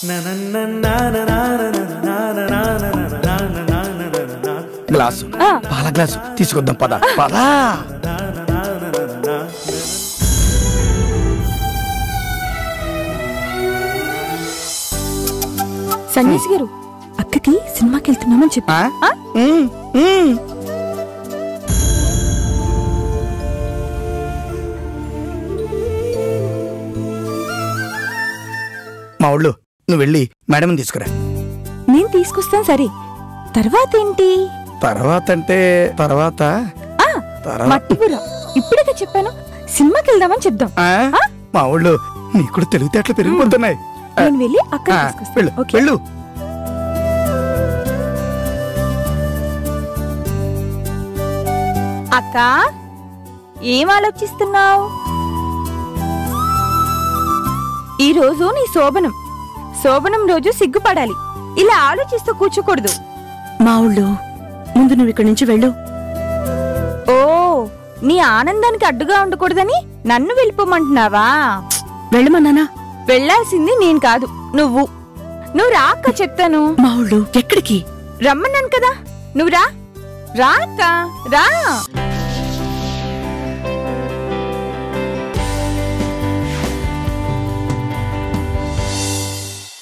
Glass ఆ. పాల glass తీసుకొద్దాం పద పదా సన్యాసి గారు అక్కకి సినిమాకి వెళ్తున్నామని చెప్పా ఆ? ఉమ్, ఉమ్. మా ఊళ్ళో నువ్వు వెళ్ళి మేడం తీసుకురా నేను తీసుకొస్తాను సరే తర్వాత ఏంటి తర్వాత అంటే తర్వాత ఆ తర్వాత మట్టిపుర ఇప్పుడే చెప్పాను సినిమాకి వెళ్దామని చెప్దాం ఆ? మా ఊళ్ళో నీకు కూడా తెలివితేటలు పెరిగిపోతున్నాయి నేను వెళ్ళి అక్కడ ఆ, తీసుకొస్తాను వెళ్ళు ఓకే వెళ్ళు అక్క ఏం ఆలోచిస్తున్నావు ఈ రోజు నీ శోభనం శోభనం రోజు సిగ్గుపడాలి ఇలా ఆలోచిస్తూ కూర్చోకూడదు మా ఊళ్ళో ముందు నువ్వు ఇక్కడి నుంచి వెళ్ళు ఓ నీ ఆనందానికి అడ్డుగా ఉండకూడదని నన్ను వెళ్ళిపోమంటున్నావా వెళ్ళమన్నానా వెళ్ళాల్సింది నేను కాదు నువ్వు నువ్వు రా అక్క చెప్తాను మా ఊళ్ళో ఎక్కడికి రమ్మన్నాను కదా నువ్వు రా రా అక్క రా